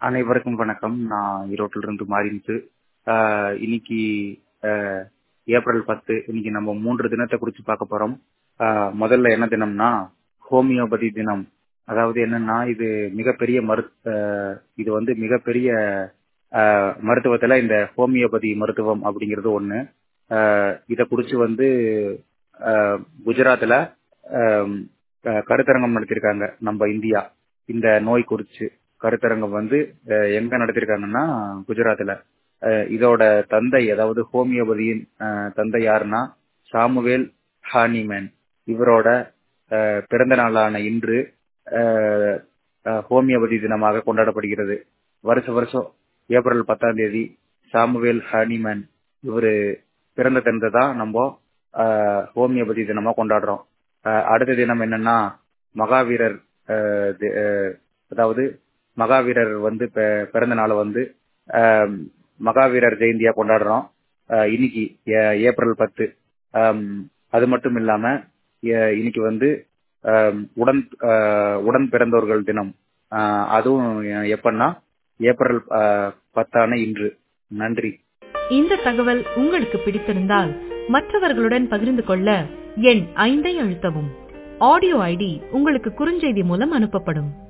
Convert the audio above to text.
அனைவருக்கும் வணக்கம் நான் ஈரோட்டில இருந்து மாறின்ட்டு இன்னைக்கு ஆஹ், ஏப்ரல் பத்து இன்னைக்கு நம்ம மூன்று தினத்தை குறித்து பார்க்க போறோம் ஆஹ், முதல்ல என்ன தினம்னா ஹோமியோபதி தினம் அதாவது என்னன்னா இது மிகப்பெரிய மரு ஆஹ், இது வந்து மிகப்பெரிய ஆஹ், மருத்துவத்துல இந்த ஹோமியோபதி மருத்துவம் அப்படிங்கிறது ஒண்ணு ஆஹ், இத குறிச்சு வந்து ஆஹ், குஜராத்ல ஆம், ஆஹ், கருத்தரங்கம் நடத்திருக்காங்க நம்ம இந்தியா இந்த நோய் குறிச்சு கருத்தரங்கம் வந்து அஹ், எங்க நடத்திருக்காங்கன்னா குஜராத்ல அஹ், இதோட தந்தை அதாவது ஹோமியோபதியின் அஹ், தந்தை யாருன்னா சாமுவேல் ஹானிமேன் இவரோட அஹ், பிறந்த நாளான இன்று அஹ், அஹ், ஹோமியோபதி தினமாக கொண்டாடப்படுகிறது வருஷ வருஷம் ஏப்ரல் பத்தாம் தேதி சாமுவேல் ஹானிமேன் இவரு பிறந்த தினத்தை தான் நம்ம அஹ், ஹோமியோபதி தினமா கொண்டாடுறோம் அஹ், அடுத்த தினம் என்னன்னா மகாவீரர் அஹ், தி- அஹ், அதாவது மகாவீரர் வந்து பி- பிறந்த நாளை வந்து ஆம், மகாவீரர் ஜெயந்தியா கொண்டாடுறோம் ஆஹ் இன்னைக்கு ஏ- ஏப்ரல் பத்து ஆம், அது மட்டும் இல்லாம ஏ- இன்னைக்கு வந்து ஆம், உடன் ஆஹ், உடன் பிறந்தோர்கள் தினம் ஆஹ், அதுவும் எப்பன்னா ஏப்ரல் ஆஹ், பத்தான இன்று நன்றி இந்த தகவல் உங்களுக்கு பிடித்திருந்தால் மற்றவர்களுடன் பகிர்ந்து கொள்ள எண் ஐந்தை அழுத்தவும் ஆடியோ ஐடி உங்களுக்கு குறுஞ்செய்தி மூலம் அனுப்பப்படும்